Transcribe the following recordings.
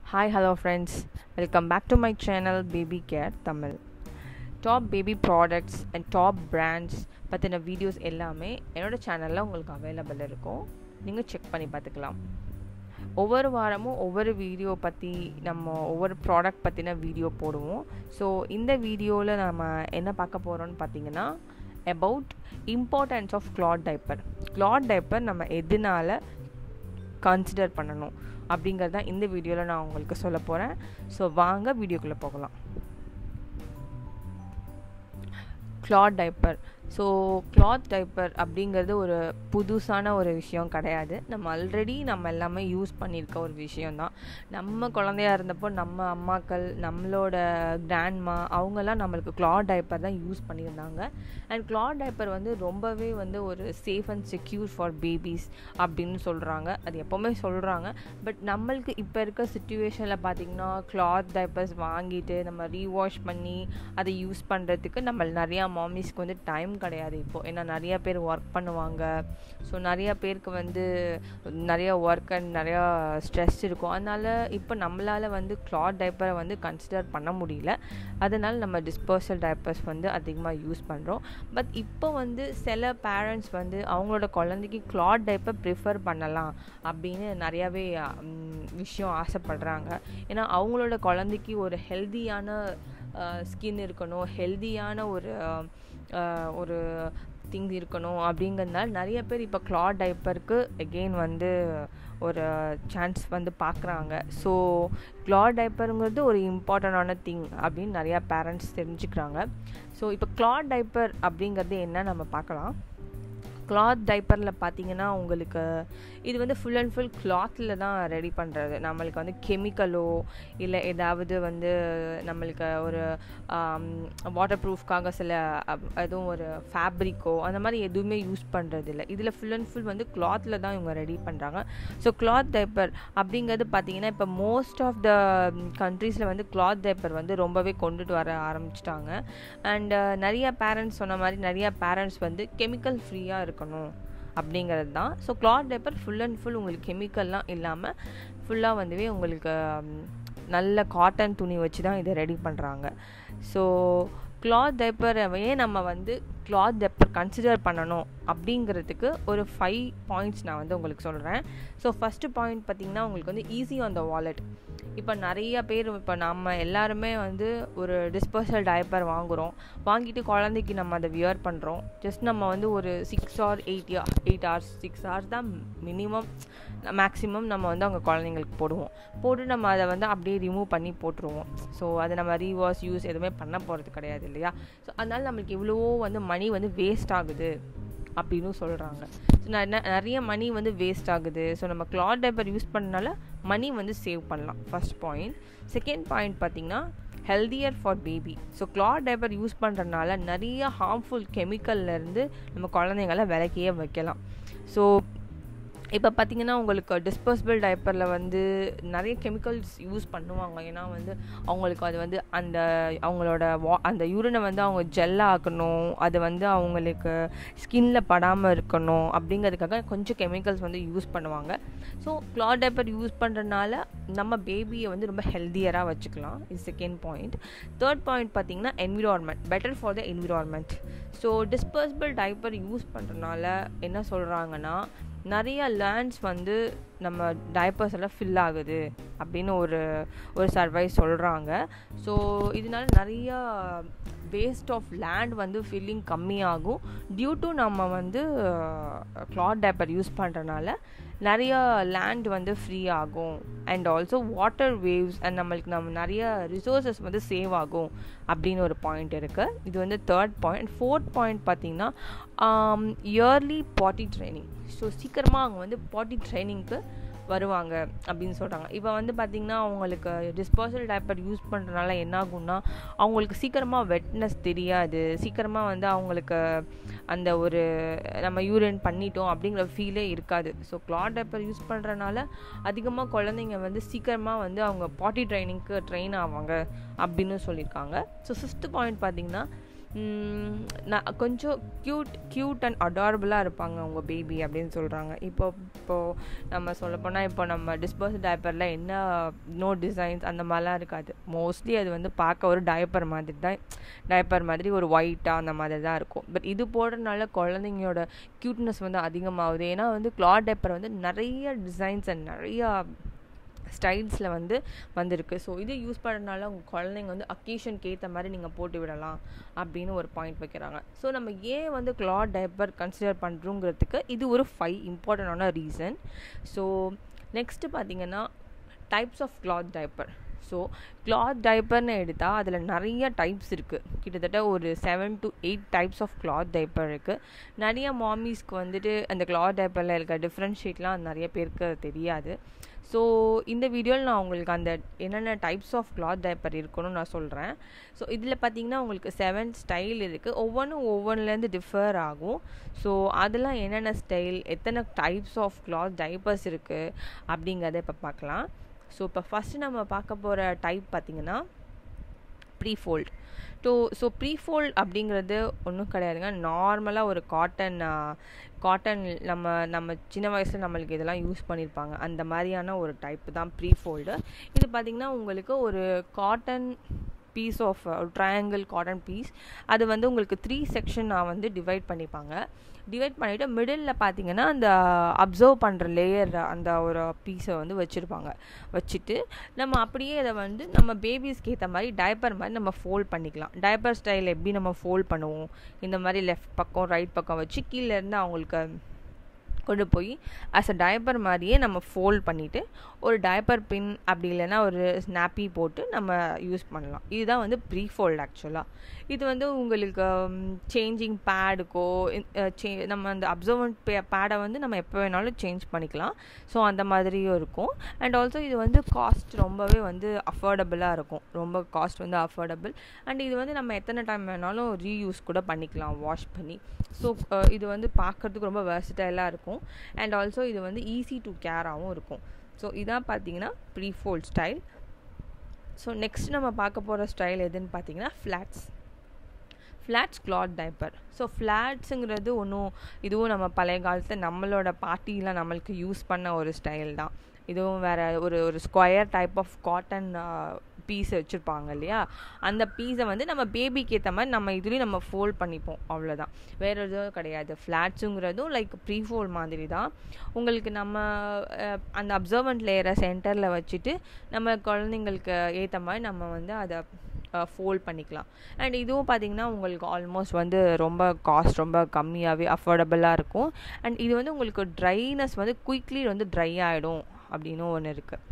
hi hello friends welcome back to my channel baby care Tamil top baby products and top brands பற்றின videos எல்லாமே என்னோடய சேனலில் உங்களுக்கு available இருக்கும் நீங்கள் செக் பண்ணி பார்த்துக்கலாம் ஒவ்வொரு வாரமும் ஒவ்வொரு வீடியோ பற்றி நம்ம ஒவ்வொரு ப்ராடக்ட் பற்றின வீடியோ போடுவோம் ஸோ இந்த வீடியோவில் நம்ம என்ன பார்க்க போகிறோம்னு பார்த்தீங்கன்னா about importance of cloth diaper cloth diaper நம்ம எதனால கன்சிடர் பண்ணணும் அப்படிங்கிறது தான் இந்த வீடியோவில் நான் உங்களுக்கு சொல்ல போகிறேன் ஸோ வாங்க வீடியோக்குள்ளே போகலாம் cloth diaper so cloth diaper அப்படிங்கிறது ஒரு புதுசான ஒரு விஷயம் கிடையாது நம்ம ஆல்ரெடி நம்ம எல்லாமே யூஸ் பண்ணியிருக்க ஒரு விஷயந்தான் நம்ம குழந்தையா இருந்தப்போ நம்ம அம்மாக்கள் நம்மளோட கிராண்ட்மா அவங்கெல்லாம் நம்மளுக்கு கிளாத் டைப்பர் தான் யூஸ் பண்ணியிருந்தாங்க அண்ட் கிளாத் டைப்பர் வந்து ரொம்பவே வந்து ஒரு safe and secure for babies அப்படின்னு சொல்கிறாங்க அது எப்போவுமே சொல்கிறாங்க பட் நம்மளுக்கு இப்போ இருக்க சுச்சுவேஷனில் பார்த்திங்கன்னா கிளாத் டைப்பர்ஸ் வாங்கிட்டு நம்ம ரீவாஷ் பண்ணி அதை யூஸ் பண்ணுறதுக்கு நம்ம நிறையா மாமிஸ்க்கு வந்து டைம் கிடையாது இப்போது ஏன்னா நிறையா பேர் ஒர்க் பண்ணுவாங்க ஸோ நிறையா பேருக்கு வந்து நிறையா ஒர்க் அண்ட் நிறையா ஸ்ட்ரெஸ் இருக்கும் அதனால் இப்போ நம்மளால் வந்து கிளாத் டைப்பரை வந்து கன்சிடர் பண்ண முடியல அதனால் நம்ம டிஸ்போசல் டைப்பர்ஸ் வந்து அதிகமாக யூஸ் பண்ணுறோம் பட் இப்போ வந்து சில பேரண்ட்ஸ் வந்து அவங்களோட குழந்தைக்கு கிளாத் டைப்பர் ப்ரிஃபர் பண்ணலாம் அப்படின்னு நிறையாவே விஷயம் ஆசைப்படுறாங்க ஏன்னா அவங்களோட குழந்தைக்கு ஒரு ஹெல்தியான ஸ்கின் இருக்கணும் ஹெல்தியான ஒரு ஒரு திங்ஸ் இருக்கணும் அப்படிங்கிறதுனால நிறைய பேர் இப்போ கிளாத் டைப்பருக்கு எகெயின் வந்து ஒரு சான்ஸ் வந்து பார்க்குறாங்க ஸோ கிளாத் டைப்பருங்கிறது ஒரு இம்பார்ட்டண்டான திங் அப்படின்னு நிறையா பேரண்ட்ஸ் தெரிஞ்சுக்கிறாங்க ஸோ இப்போ கிளாத் டைப்பர் அப்படிங்கிறது என்ன நம்ம பார்க்கலாம் கிளாத் டைப்பரில் பார்த்தீங்கன்னா உங்களுக்கு இது வந்து ஃபுல் அண்ட் ஃபுல் கிளாத்தில் தான் ரெடி பண்ணுறது நம்மளுக்கு வந்து கெமிக்கலோ இல்லை ஏதாவது வந்து நம்மளுக்கு ஒரு வாட்டர் ப்ரூஃப்காக சில எதுவும் ஒரு ஃபேப்ரிக்கோ அந்த மாதிரி எதுவுமே யூஸ் பண்ணுறது இல்லை இதில் ஃபுல் அண்ட் ஃபுல் வந்து கிளாத்தில் தான் இவங்க ரெடி பண்ணுறாங்க ஸோ கிளாத் டைப்பர் அப்படிங்கிறது பார்த்தீங்கன்னா இப்போ மோஸ்ட் ஆஃப் த கண்ட்ரீஸில் வந்து கிளாத் டைப்பர் வந்து ரொம்பவே கொண்டுட்டு வர ஆரம்பிச்சிட்டாங்க அண்ட் நிறைய பேரண்ட்ஸ் சொன்ன மாதிரி நிறைய பேரண்ட்ஸ் வந்து கெமிக்கல் ஃப்ரீயாக இருக்கும் இருக்கணும் அப்படிங்கிறது தான் so cloth diaper full and full உங்களுக்கு கெமிக்கல்லாம் இல்லாமல் ஃபுல்லாக வந்துவே உங்களுக்கு நல்ல காட்டன் துணி வச்சு தான் இதை ரெடி பண்ணுறாங்க ஸோ கிளாத் டைப்பரை ஏன் நம்ம வந்து கிளாத் டைப்பர் கன்சிடர் பண்ணணும் அப்படிங்கிறதுக்கு ஒரு ஃபைவ் பாயிண்ட்ஸ் நான் வந்து உங்களுக்கு சொல்கிறேன் ஸோ ஃபஸ்ட்டு பாயிண்ட் பார்த்திங்கன்னா உங்களுக்கு வந்து ஈஸி ஆன் த வாலெட் இப்போ நிறைய பேர் இப்போ நம்ம எல்லாருமே வந்து ஒரு டிஸ்போசல் டைப்பர் வாங்குகிறோம் வாங்கிட்டு குழந்தைக்கு நம்ம அதை வியர் பண்ணுறோம் ஜஸ்ட் நம்ம வந்து ஒரு six or eight eight hours six hours தான் மினிமம் மேக்ஸிமம் நம்ம வந்து அவங்க குழந்தைங்களுக்கு போடுவோம் போட்டு நம்ம அதை வந்து அப்படியே ரிமூவ் பண்ணி போட்டுருவோம் ஸோ அதை நம்ம ரீவாஷ் யூஸ் எதுவுமே பண்ண போகிறது கிடையாது இல்லையா ஸோ அதனால் நம்மளுக்கு இவ்வளவோ வந்து மணி வந்து வேஸ்ட் ஆகுது அப்படின்னு சொல்கிறாங்க ஸோ நிறைய மணி வந்து வேஸ்ட் ஆகுது ஸோ நம்ம கிளாத் டைப்பர் யூஸ் பண்ணனால மணி வந்து சேவ் பண்ணலாம் ஃபஸ்ட் பாயிண்ட் செகண்ட் பாயிண்ட் பார்த்திங்கன்னா healthier for baby so cloth diaper use பண்ணுறதுனால நிறைய ஹார்ம்ஃபுல் கெமிக்கல்லேருந்து நம்ம குழந்தைங்கள விலக்கியே வைக்கலாம் ஸோ இப்போ பார்த்தீங்கன்னா உங்களுக்கு டிஸ்போசபிள் டைப்பரில் வந்து நிறைய கெமிக்கல்ஸ் யூஸ் பண்ணுவாங்க ஏன்னா வந்து அவங்களுக்கு அது வந்து அந்த அவங்களோட வா அந்த யூரினை வந்து அவங்க ஜெல்லாக்கணும் அது வந்து அவங்களுக்கு ஸ்கின்னில் படாமல் இருக்கணும் அப்படிங்கிறதுக்காக கொஞ்சம் கெமிக்கல்ஸ் வந்து யூஸ் பண்ணுவாங்க ஸோ கிளாத் டைப்பர் யூஸ் பண்ணுறதுனால நம்ம பேபியை வந்து ரொம்ப ஹெல்த்தியராக வச்சுக்கலாம் இது செகண்ட் பாயிண்ட் தேர்ட் பாயிண்ட் பார்த்தீங்கன்னா environment better for the environment so disposable diaper use பண்ணுறதுனால என்ன சொல்கிறாங்கன்னா நிறைய லேண்ட்ஸ் வந்து நம்ம டைப்பர்ஸ் எல்லாம் ஃபில் ஆகுது அப்படின்னு ஒரு ஒரு சர்வை சொல்கிறாங்க ஸோ இதனால நிறையா வேஸ்ட் ஆஃப் லேண்ட் வந்து ஃபில்லிங் கம்மியாகும் டியூ டு நம்ம வந்து கிளாத் டைப்பர் யூஸ் பண்ணுறனால நிறைய லேண்ட் வந்து ஃப்ரீ ஆகும் and also water waves and நம்மளுக்கு நம்ம நிறைய ரிசோர்ஸஸ் வந்து சேவ் ஆகும் அப்படின்னு ஒரு பாயிண்ட் இருக்குது இது வந்து தேர்ட் பாயிண்ட் ஃபோர்த் பாயிண்ட் பார்த்திங்கன்னா இயர்லி பாட்டி ட்ரைனிங் ஸோ சீக்கிரமாக அவங்க வந்து பாட்டி ட்ரைனிங்க்கு வருவாங்க அப்படின்னு சொல்கிறாங்க இப்போ வந்து பார்த்திங்கன்னா அவங்களுக்கு டிஸ்போசல் டைப்பர் யூஸ் பண்ணுறதுனால என்ன ஆகும்னா அவங்களுக்கு சீக்கிரமாக வெட்னஸ் தெரியாது சீக்கிரமாக வந்து அவங்களுக்கு அந்த ஒரு நம்ம யூரின் பண்ணிட்டோம் அப்படிங்கிற ஃபீலே இருக்காது ஸோ கிளாத் டைப்பர் யூஸ் பண்ணுறனால அதிகமாக குழந்தைங்க வந்து சீக்கிரமாக வந்து அவங்க பாட்டி ட்ரைனிங்க்கு ட்ரெயின் ஆவாங்க அப்படின்னு சொல்லியிருக்காங்க ஸோ ஃபிஃப்த் பாயிண்ட் பார்த்திங்கன்னா நான் கொஞ்சம் க்யூட் க்யூட் அண்ட் அடாரபுளாக இருப்பாங்க உங்கள் பேபி அப்படின்னு சொல்கிறாங்க இப்போ இப்போது நம்ம சொல்லப்போனால் இப்போ நம்ம டிஸ்போஸ் டைப்பரில் என்ன நோ டிசைன்ஸ் அந்த மாதிரிலாம் இருக்காது மோஸ்ட்லி அது வந்து பார்க்க ஒரு டைப்பர் மாதிரி தான் டைப்பர் மாதிரி ஒரு ஒயிட்டாக அந்த மாதிரி தான் இருக்கும் பட் இது போடுறதுனால குழந்தைங்களோட க்யூட்னஸ் வந்து அதிகமாகுது ஏன்னா வந்து கிளாத் டைப்பர் வந்து நிறைய டிசைன்ஸ் அண்ட் நிறையா ஸ்டைல்ஸில் வந்து வந்திருக்கு ஸோ இது யூஸ் பண்ணுறதுனால உங்கள் குழந்தைங்க வந்து அக்கேஷனுக்கு ஏற்ற மாதிரி நீங்கள் போட்டு விடலாம் அப்படின்னு ஒரு பாயிண்ட் வைக்கிறாங்க ஸோ நம்ம ஏன் வந்து கிளாத் டைப்பர் கன்சிடர் பண்ணுறோங்கிறதுக்கு இது ஒரு ஃபைவ் இம்பார்ட்டண்டான ரீசன் ஸோ நெக்ஸ்ட்டு பார்த்தீங்கன்னா types of cloth diaper so cloth டைப்பர்னு எடுத்தால் அதில் நிறைய டைப்ஸ் இருக்குது கிட்டத்தட்ட ஒரு seven to eight types of cloth diaper இருக்குது நிறைய மாமிஸ்க்கு வந்துட்டு அந்த கிளாத் டைப்பரில் இருக்க டிஃப்ரென்ஷியேட்லாம் நிறைய பேருக்கு தெரியாது ஸோ இந்த வீடியோவில் நான் உங்களுக்கு அந்த என்னென்ன டைப்ஸ் ஆஃப் கிளாத் டைப்பர் இருக்குன்னு நான் சொல்கிறேன் ஸோ இதில் பார்த்தீங்கன்னா உங்களுக்கு செவன் ஸ்டைல் இருக்குது ஒவ்வொன்றும் ஒவ்வொன்றுலேருந்து டிஃபர் ஆகும் ஸோ அதெல்லாம் என்னென்ன ஸ்டைல் எத்தனை டைப்ஸ் ஆஃப் கிளாத் டைப்பர்ஸ் இருக்குது அப்படிங்கிறத இப்போ பார்க்கலாம் ஸோ இப்போ ஃபஸ்ட்டு நம்ம பார்க்க போகிற டைப் பார்த்திங்கன்னா ப்ரீஃபோல்ட் ஸோ ஸோ ப்ரீஃபோல்ட் அப்படிங்கிறது ஒன்றும் கிடையாதுங்க நார்மலாக ஒரு காட்டன் காட்டன் நம்ம நம்ம சின்ன வயசில் நம்மளுக்கு இதெல்லாம் யூஸ் பண்ணியிருப்பாங்க அந்த மாதிரியான ஒரு டைப் தான் ப்ரீஃபோல்டு இது பார்த்திங்கன்னா உங்களுக்கு ஒரு cotton piece of triangle cotton piece அது வந்து உங்களுக்கு த்ரீ செக்ஷனாக வந்து டிவைட் பண்ணிப்பாங்க டிவைட் பண்ணிவிட்டு மிடில் பார்த்தீங்கன்னா அந்த அப்சர்வ் பண்ணுற லேயர் அந்த ஒரு பீஸை வந்து வச்சுருப்பாங்க வச்சுட்டு நம்ம அப்படியே அதை வந்து நம்ம பேபிஸ்க்கு ஏற்ற மாதிரி டைப்பர் மாதிரி நம்ம ஃபோல்ட் பண்ணிக்கலாம் டைப்பர் ஸ்டைல் எப்படி நம்ம ஃபோல்ட் பண்ணுவோம் இந்த மாதிரி லெஃப்ட் பக்கம் ரைட் பக்கம் வச்சு கீழேருந்து அவங்களுக்கு கொண்டு போய் அஸ் அ டைப்பர் மாதிரியே நம்ம ஃபோல்ட் பண்ணிவிட்டு ஒரு டைப்பர் பின் அப்படி இல்லைன்னா ஒரு ஸ்னாப்பி போட்டு நம்ம யூஸ் பண்ணலாம் இதுதான் வந்து ப்ரீ ஃபோல்ட் ஆக்சுவலாக இது வந்து உங்களுக்கு சேஞ்சிங் பேடுக்கோ சே நம்ம அந்த அப்சர்வன்ட் பே பேடை வந்து நம்ம எப்போ வேணாலும் சேஞ்ச் பண்ணிக்கலாம் ஸோ அந்த மாதிரியும் இருக்கும் அண்ட் ஆல்சோ இது வந்து காஸ்ட் ரொம்பவே வந்து அஃபோர்டபுளாக இருக்கும் ரொம்ப காஸ்ட் வந்து அஃபோர்டபுள் அண்ட் இது வந்து நம்ம எத்தனை டைம் வேணாலும் ரீயூஸ் கூட பண்ணிக்கலாம் வாஷ் பண்ணி ஸோ இது வந்து பார்க்குறதுக்கு ரொம்ப வெர்சிட்டைலாக இருக்கும் அண்ட் ஆல்சோ இது வந்து ஈஸி டு கேராகவும் இருக்கும் ஸோ இதான் பார்த்தீங்கன்னா pre fold style so next நம்ம பார்க்க போகிற ஸ்டைல் எதுன்னு பார்த்தீங்கன்னா flats flats cloth diaper so ஃப்ளாட்ஸுங்கிறது ஒன்றும் இதுவும் நம்ம பழைய காலத்தில் நம்மளோட பாட்டிலாம் நம்மளுக்கு யூஸ் பண்ண ஒரு ஸ்டைல் தான் இதுவும் வேறு ஒரு ஒரு square type of cotton piece வச்சுருப்பாங்க இல்லையா அந்த பீஸை வந்து நம்ம பேபிக்கு ஏற்ற மாதிரி நம்ம இதுலேயும் நம்ம ஃபோல்ட் பண்ணிப்போம் அவ்வளோதான் வேறு எதுவும் கிடையாது ஃப்ளாட்ஸுங்கிறதும் லைக் ப்ரீ ஃபோல்ட் மாதிரி தான் உங்களுக்கு நம்ம அந்த அப்சர்வன்ட் லேயரை சென்டரில் வச்சுட்டு நம்ம குழந்தைங்களுக்கு ஏற்ற மாதிரி நம்ம வந்து அதை ஃபோல்ட் பண்ணிக்கலாம் அண்ட் இதுவும் பார்த்திங்கன்னா உங்களுக்கு ஆல்மோஸ்ட் வந்து ரொம்ப காஸ்ட் ரொம்ப கம்மியாகவே அஃபோர்டபுளாக இருக்கும் அண்ட் இது வந்து உங்களுக்கு ட்ரைனஸ் வந்து குயிக்லி வந்து ட்ரை ஆகிடும் அப்படின்னு ஒன்று இருக்குது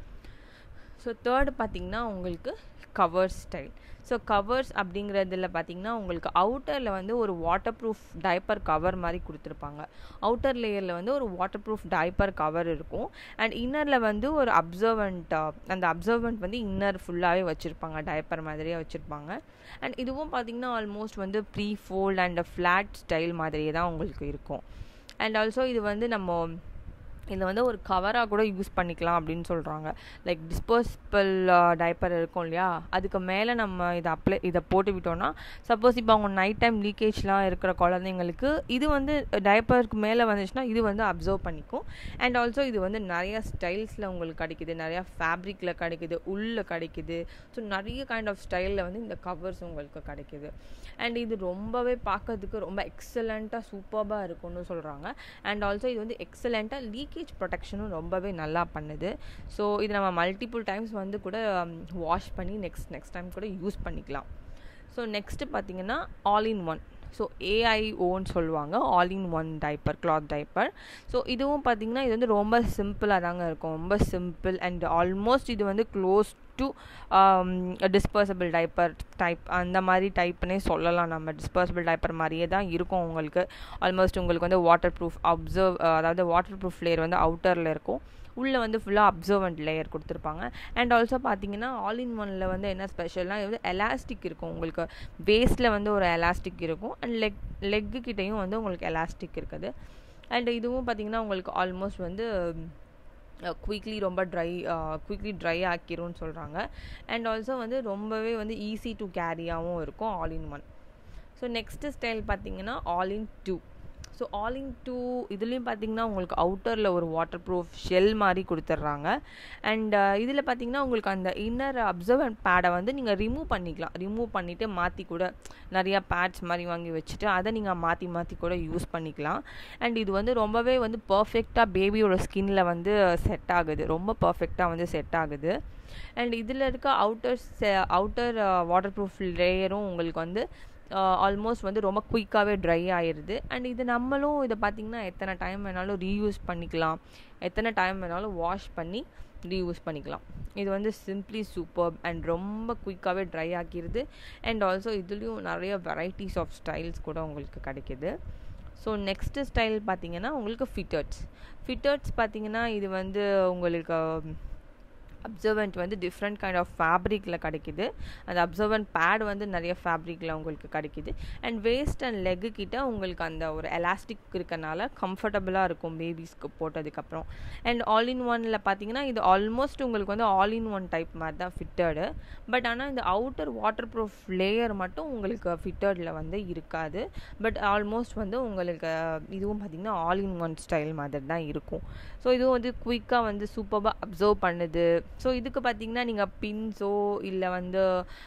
ஸோ தேர்டு பார்த்திங்கன்னா உங்களுக்கு கவர் ஸ்டைல் ஸோ கவர்ஸ் அப்படிங்கிறதுல பார்த்திங்கன்னா உங்களுக்கு அவுட்டரில் வந்து ஒரு வாட்டர் ப்ரூஃப் டைப்பர் கவர் மாதிரி கொடுத்துருப்பாங்க அவுட்டர் லேயரில் வந்து ஒரு வாட்டர் ப்ரூஃப் டைப்பர் கவர் இருக்கும் அண்ட் இன்னரில் வந்து ஒரு அப்சர்வன்ட் அந்த அப்சர்வன்ட் வந்து இன்னர் ஃபுல்லாகவே வச்சுருப்பாங்க டைப்பர் மாதிரியே வச்சுருப்பாங்க அண்ட் இதுவும் பார்த்திங்கன்னா ஆல்மோஸ்ட் வந்து pre fold and flat style மாதிரியே தான் உங்களுக்கு இருக்கும் அண்ட் ஆல்சோ இது வந்து நம்ம இதை வந்து ஒரு கவராக கூட யூஸ் பண்ணிக்கலாம் அப்படின்னு சொல்கிறாங்க லைக் டிஸ்போசபிள் டைப்பர் இருக்கும் இல்லையா அதுக்கு மேலே நம்ம இதை அப்ளை இதை போட்டு விட்டோம்னா சப்போஸ் இப்போ அவங்க நைட் டைம் லீக்கேஜ்லாம் இருக்கிற குழந்தைங்களுக்கு இது வந்து டைப்பருக்கு மேலே வந்துச்சுன்னா இது வந்து அப்சர்வ் பண்ணிக்கும் அண்ட் ஆல்சோ இது வந்து நிறையா ஸ்டைல்ஸில் உங்களுக்கு கிடைக்குது நிறையா ஃபேப்ரிக்கில் கிடைக்குது உள்ளே கிடைக்குது ஸோ நிறைய கைண்ட் ஆஃப் ஸ்டைலில் வந்து இந்த கவர்ஸ் உங்களுக்கு கிடைக்குது அண்ட் இது ரொம்பவே பார்க்கறதுக்கு ரொம்ப எக்ஸலண்ட்டாக சூப்பராக இருக்கும்னு சொல்கிறாங்க அண்ட் ஆல்சோ இது வந்து எக்ஸலண்ட்டாக லீக்கேஜ் ப்ரொடெக்ஷனும் ரொம்பவே நல்லா பண்ணுது ஸோ இது நம்ம மல்டிபிள் டைம்ஸ் வந்து கூட வாஷ் பண்ணி நெக்ஸ்ட் நெக்ஸ்ட் டைம் கூட யூஸ் பண்ணிக்கலாம் ஸோ நெக்ஸ்ட்டு பார்த்தீங்கன்னா ஆல் இன் ஒன் ஸோ ஏஐஓன்னு சொல்லுவாங்க all in one diaper cloth diaper so இதுவும் பார்த்திங்கன்னா இது வந்து ரொம்ப சிம்பிளாக தாங்க இருக்கும் ரொம்ப சிம்பிள் அண்ட் ஆல்மோஸ்ட் இது வந்து close to disposable diaper type அந்த மாதிரி டைப்னே சொல்லலாம் நம்ம டிஸ்பர்சபிள் டைப்பர் மாதிரியே தான் இருக்கும் உங்களுக்கு ஆல்மோஸ்ட் உங்களுக்கு வந்து வாட்டர் ப்ரூஃப் அப்சர்வ் அதாவது வாட்டர் ப்ரூஃப் லேயர் வந்து அவுட்டரில் இருக்கும் உள்ளே வந்து ஃபுல்லாக அப்சர்வன்ட் லேயர் கொடுத்துருப்பாங்க அண்ட் ஆல்சோ பார்த்தீங்கன்னா ஆல் இன் ஒனில் வந்து என்ன ஸ்பெஷல்னால் இது வந்து எலாஸ்டிக் இருக்கும் உங்களுக்கு வேஸ்ட்டில் வந்து ஒரு எலாஸ்டிக் இருக்கும் அண்ட் லெக் லெக்கு கிட்டேயும் வந்து உங்களுக்கு எலாஸ்டிக் இருக்குது அண்ட் இதுவும் பார்த்திங்கன்னா உங்களுக்கு ஆல்மோஸ்ட் வந்து குயிக்லி ரொம்ப ட்ரை குயிக்லி ட்ரை ஆக்கிரும்னு சொல்கிறாங்க அண்ட் ஆல்சோ வந்து ரொம்பவே வந்து ஈஸி டு கேரியாகவும் இருக்கும் all in one so next style பார்த்தீங்கன்னா all in two so all in two இதுலேயும் பார்த்தீங்கன்னா உங்களுக்கு அவுட்டரில் ஒரு வாட்டர் ப்ரூஃப் ஷெல் மாதிரி கொடுத்துட்றாங்க அண்ட் இதில் பார்த்தீங்கன்னா உங்களுக்கு அந்த இன்னர் அப்சர்வன்ட் பேடை வந்து நீங்கள் ரிமூவ் பண்ணிக்கலாம் ரிமூவ் பண்ணிவிட்டு மாற்றி கூட நிறையா பேட்ஸ் மாதிரி வாங்கி வச்சுட்டு அதை நீங்கள் மாற்றி மாற்றி கூட யூஸ் பண்ணிக்கலாம் அண்ட் இது வந்து ரொம்பவே வந்து பர்ஃபெக்டாக பேபியோட ஸ்கின்ல வந்து செட் ஆகுது ரொம்ப பர்ஃபெக்டாக வந்து செட் ஆகுது அண்ட் இதில் இருக்க அவுட்டர் அவுட்டர் வாட்டர் ப்ரூஃப் லேயரும் உங்களுக்கு வந்து ஆல்மோஸ்ட் வந்து ரொம்ப குயிக்காகவே ட்ரை ஆயிடுது அண்ட் இது நம்மளும் இதை பார்த்திங்கன்னா எத்தனை டைம் வேணாலும் ரீயூஸ் பண்ணிக்கலாம் எத்தனை டைம் வேணாலும் வாஷ் பண்ணி ரீயூஸ் பண்ணிக்கலாம் இது வந்து சிம்ப்ளி சூப்பர் அண்ட் ரொம்ப குயிக்காகவே ட்ரை ஆக்கிடுது அண்ட் ஆல்சோ இதுலேயும் நிறைய வெரைட்டிஸ் ஆஃப் ஸ்டைல்ஸ் கூட உங்களுக்கு கிடைக்கிது ஸோ நெக்ஸ்ட்டு ஸ்டைல் பார்த்தீங்கன்னா உங்களுக்கு ஃபிட்டர்ட்ஸ் ஃபிட்டர்ட்ஸ் பார்த்தீங்கன்னா இது வந்து உங்களுக்கு அப்சர்வன்ட் வந்து டிஃப்ரெண்ட் கைண்ட் ஆஃப் ஃபேப்ரிக்கில் கிடைக்குது அந்த அப்சர்வன்ட் பேட் வந்து நிறைய ஃபேப்ரிக்கில் உங்களுக்கு கிடைக்குது அண்ட் வேஸ்ட் அண்ட் லெக்கு கிட்ட உங்களுக்கு அந்த ஒரு எலாஸ்டிக் இருக்கனால கம்ஃபர்டபுளாக இருக்கும் பேபிஸ்க்கு போட்டதுக்கப்புறம் அண்ட் ஆல் இன் ஒனில் பார்த்தீங்கன்னா இது ஆல்மோஸ்ட் உங்களுக்கு வந்து ஆல் இன் ஒன் டைப் மாதிரி தான் ஃபிட்டடு பட் ஆனால் இந்த அவுட்டர் வாட்டர் ப்ரூஃப் லேயர் மட்டும் உங்களுக்கு ஃபிட்டடில் வந்து இருக்காது பட் ஆல்மோஸ்ட் வந்து உங்களுக்கு இதுவும் பார்த்திங்கன்னா ஆல் இன் ஒன் ஸ்டைல் மாதிரி தான் இருக்கும் ஸோ இதுவும் வந்து குயிக்காக வந்து சூப்பராக அப்சர்வ் பண்ணுது ஸோ இதுக்கு பார்த்தீங்கன்னா நீங்கள் பின்ஸோ இல்லை வந்து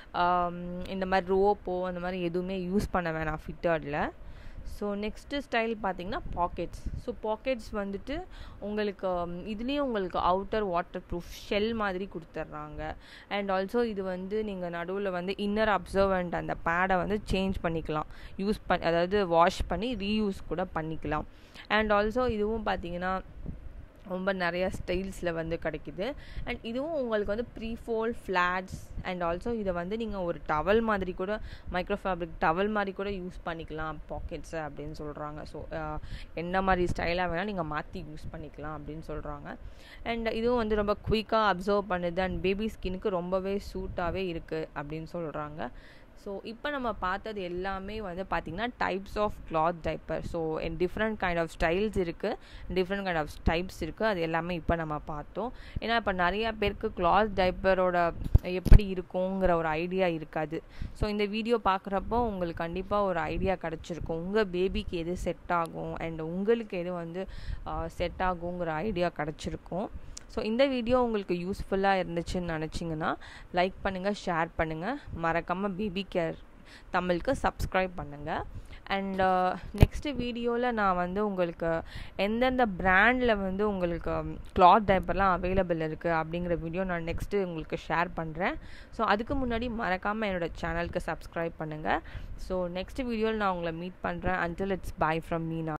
இந்த மாதிரி ரோப்போ அந்த மாதிரி எதுவுமே யூஸ் பண்ண வேணாம் ஃபிட்டர்டில் ஸோ நெக்ஸ்ட்டு ஸ்டைல் பார்த்தீங்கன்னா பாக்கெட்ஸ் ஸோ பாக்கெட்ஸ் வந்துட்டு உங்களுக்கு இதுலேயும் உங்களுக்கு அவுட்டர் வாட்டர் ப்ரூஃப் ஷெல் மாதிரி கொடுத்துட்றாங்க அண்ட் ஆல்சோ இது வந்து நீங்கள் நடுவில் வந்து இன்னர் அப்சர்வண்ட் அந்த பேடை வந்து சேஞ்ச் பண்ணிக்கலாம் யூஸ் பண்ணி அதாவது வாஷ் பண்ணி ரீயூஸ் கூட பண்ணிக்கலாம் அண்ட் ஆல்சோ இதுவும் பார்த்தீங்கன்னா ரொம்ப நிறைய ஸ்டைல்ஸில் வந்து கிடைக்குது அண்ட் இதுவும் உங்களுக்கு வந்து pre fold flats and also இதை வந்து நீங்கள் ஒரு டவல் மாதிரி கூட மைக்ரோ ஃபேப்ரிக் டவல் மாதிரி கூட யூஸ் பண்ணிக்கலாம் பாக்கெட்ஸை அப்படின்னு சொல்கிறாங்க ஸோ என்ன மாதிரி ஸ்டைலாக வேணால் நீங்கள் மாற்றி யூஸ் பண்ணிக்கலாம் அப்படின்னு சொல்கிறாங்க அண்ட் இதுவும் வந்து ரொம்ப குயிக்காக அப்சர்வ் பண்ணுது அண்ட் பேபி ஸ்கின்னுக்கு ரொம்பவே சூட்டாகவே இருக்குது அப்படின்னு சொல்கிறாங்க ஸோ இப்போ நம்ம பார்த்தது எல்லாமே வந்து பார்த்திங்கன்னா types of cloth diaper so different kind of styles இருக்குது டிஃப்ரெண்ட் கைண்ட் ஆஃப் டைப்ஸ் இருக்குது அது எல்லாமே இப்போ நம்ம பார்த்தோம் ஏன்னா இப்போ நிறையா பேருக்கு கிளாத் டைப்பரோட எப்படி இருக்குங்கிற ஒரு ஐடியா இருக்காது ஸோ இந்த வீடியோ பார்க்குறப்போ உங்களுக்கு கண்டிப்பாக ஒரு ஐடியா கிடச்சிருக்கும் உங்கள் பேபிக்கு எது செட் ஆகும் அண்ட் உங்களுக்கு எது வந்து செட் ஆகுங்கிற ஐடியா கிடச்சிருக்கும் ஸோ இந்த வீடியோ உங்களுக்கு யூஸ்ஃபுல்லாக இருந்துச்சுன்னு நினச்சிங்கன்னா லைக் பண்ணுங்கள் ஷேர் பண்ணுங்கள் மறக்காமல் பேபி கேர் தமிழுக்கு சப்ஸ்கிரைப் பண்ணுங்கள் அண்ட் நெக்ஸ்ட்டு வீடியோவில் நான் வந்து உங்களுக்கு எந்தெந்த ப்ராண்டில் வந்து உங்களுக்கு கிளாத் டைப்பர்லாம் அவைலபிள் இருக்குது அப்படிங்கிற வீடியோ நான் நெக்ஸ்ட்டு உங்களுக்கு ஷேர் பண்ணுறேன் ஸோ அதுக்கு முன்னாடி மறக்காமல் என்னோடய சேனலுக்கு சப்ஸ்கிரைப் பண்ணுங்கள் ஸோ நெக்ஸ்ட் வீடியோவில் நான் உங்களை மீட் பண்ணுறேன் until it's bye from Meena